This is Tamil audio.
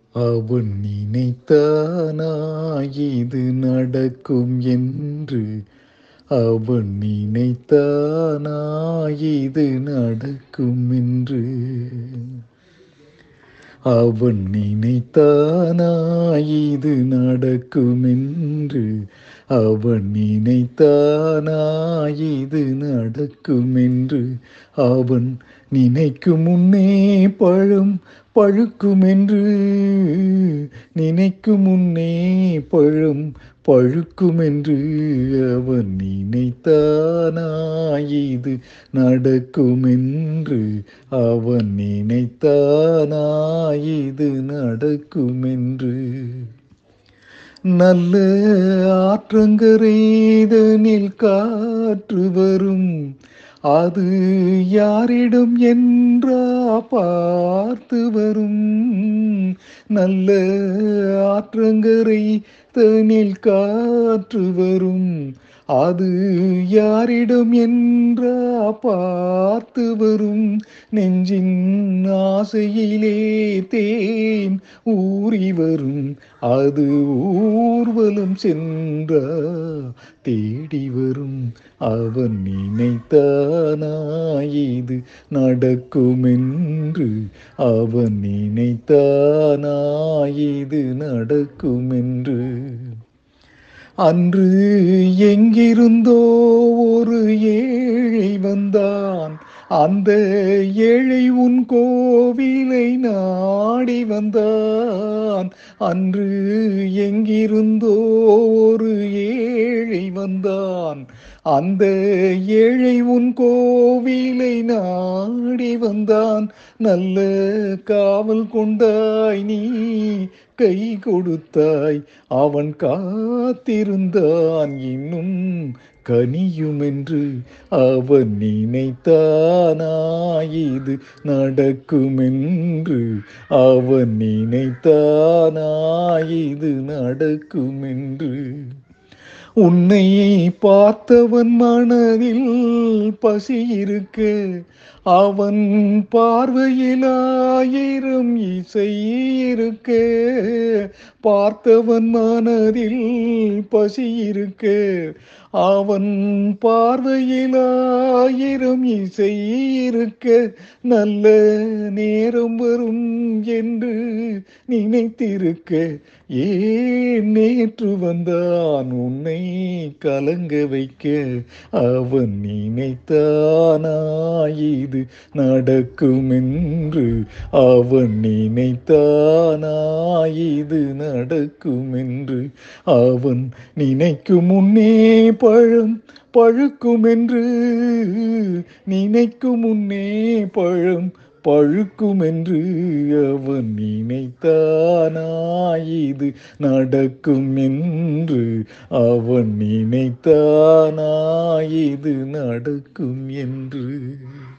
அவன் நினைத்தானா இது நடக்கும் என்று அவன் நினைத்தானா இது நடக்கும் என்று அவன் நினைத்தானா இது நடக்கும் என்று அவன் நினைத்தானா இது நடக்கும் என்று அவன் நினைக்கும் முன்னே பழம் பழுக்கும் என்று நினைக்கும் முன்னே பழம் பழுக்கும் என்று அவன் நினைத்தானா இது நடக்கும் என்று அவன் நினைத்தானா இது நடக்கும் என்று நல்ல ஆற்றங்கரைதனில் காற்று வரும் அது யாரிடம் என்றா பார்த்து வரும் நல்ல ஆற்றங்கரை தனில் காற்று வரும் அது யாரிடம் என்றா பார்த்து வரும் நெஞ்சின் ஆசையிலே தேன் ஊறி வரும் அது ஊர்வலம் சென்றா தேடி வரும் அவன் நினைத்தானா இது நடக்கும் என்று அவன் நினைத்தானா இது நடக்கும் என்று அன்று எங்கிருந்தோ ஒரு ஏழை வந்தான் அந்த ஏழை உன் கோவிலை நாடி வந்தான் அன்று எங்கிருந்தோ ஒரு ஏழை வந்தான் அந்த ஏழை உன் கோவிலை நாடி வந்தான் நல்ல காவல் கொண்டாய் நீ கை கொடுத்தாய் அவன் காத்திருந்தான் இன்னும் கனியும் என்று அவன் நினைத்தானா இது நடக்கும் என்று அவன் நினைத்தானா இது நடக்கும் என்று உன்னை பார்த்தவன் மனதில் பசி இருக்க அவன் பார்வையில் ஆயிரம் இசை இருக்க பார்த்தவன் மனதில் பசி இருக்க அவன் பார்வையில் ஆயிரம் இசை இருக்க நல்ல நேரம் வரும் என்று நினைத்திருக்க ஏன் நேற்று வந்தான் உன்னை கலங்க வைக்க அவன் நினைத்தானா இது நடக்கும் என்று அவன் நினைத்தானா இது நடக்கும் என்று அவன் நினைக்கும் முன்னே பழம் பழுக்கும் என்று நினைக்கும் முன்னே பழம் பழுக்கும் என்று அவன் நினைத்தானா இது நடக்கும் என்று அவன் நினைத்தானா இது நடக்கும் என்று